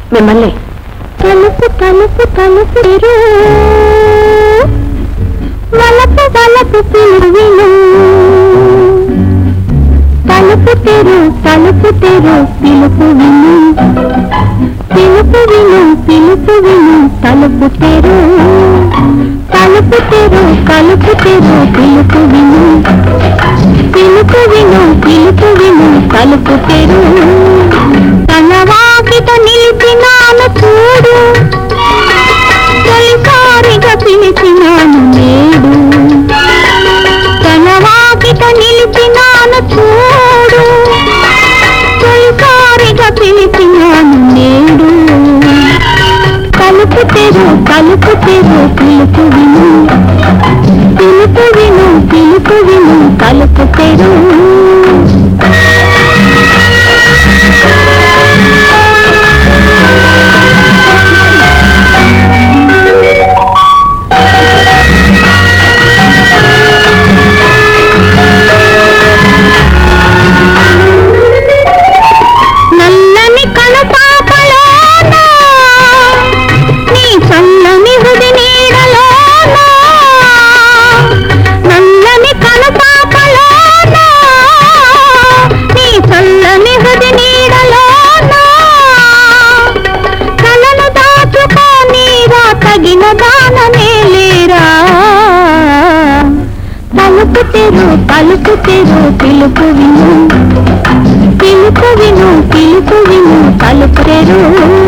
మిమ్మల్ని తలుపు తలుపు తలుపు తెరు. వలపు వలపు పిలువిను తలుపు తెరు తలుపు తెరు పిలుపు విను పిలుపు విను పిలుపు విను తలుపు తెరు తలుపు తెరు తలుపు తెరు పిలుపు విను పిలుపు విను పిలుపు విను తలుపు తెరు తన వాకిట నిలిపినాను చూడు తొలిసారిగా పిలిచినాను నేడు తన వాకిట నిలిపినాను చూడు తొలిసారిగా పిలిచినాను నేడు కలుపు తెరు కలుపు తెరు పిలుపు విను పిలుపు విను పిలుపు విను కలుపు తెరు నల్లని కనుపాపలోన నీ చల్లని హృది నీడలోన నల్లని కనుపాపలోన నీ చల్లని హృది నీడలోన కలను దాచుకోనీరా తగిన దానమే లేరా తలుపు తెరు తలుపు తెరు పిలుపు విను పిలుపు విను పిలుపు విను తలుపు తెరు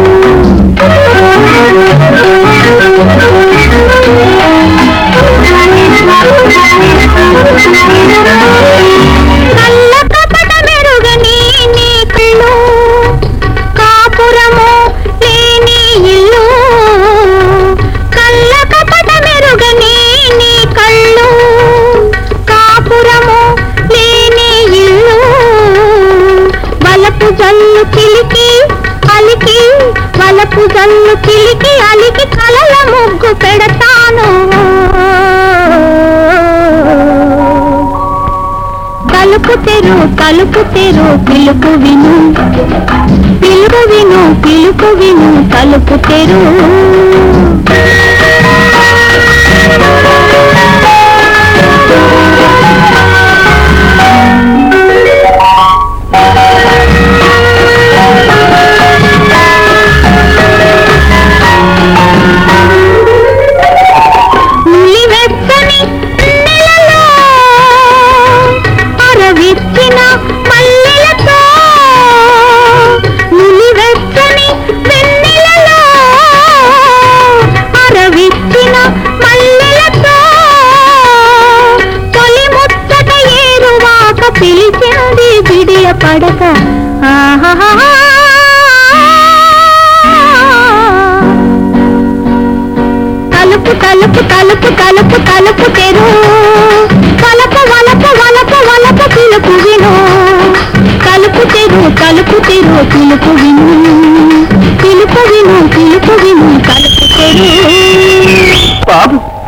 కళ్ళ కపట మెరుగని నీ కళ్ళు కాపురము లేని ఇల్లు కళ్ళ కపట మెరుగని నీ కళ్ళు కాపురము లేని ఇల్లు వలపు జల్లు చిలికి అలికి వలపు జల్లు చిలికి అలికి కలల ముగ్గు పెడతాను కలుపు తెరు కలుపు తెరు పిలుపు విను పిలుపు విను పిలుపు విను కలుపు తెరు నిలివెచ్చని నెలలో అరవిచ్చిన మల్లెలతో నిలివెచ్చని వెన్నెలలో అరవిచ్చిన మల్లెలతో తొలి ముచ్చట ఏరువాక పిలిచింది బిడియ పడక ఆహాహా కలుపు కలుపు కలుపు కలుపు కలుపు తెరు కలపు వలపు వలపు వలపు పిలుపు విను కలుపు తెరు కలుపు తెరు పిలుపు విను పిలుపు విను పిలుపు విను కలుపు తెరు బాబు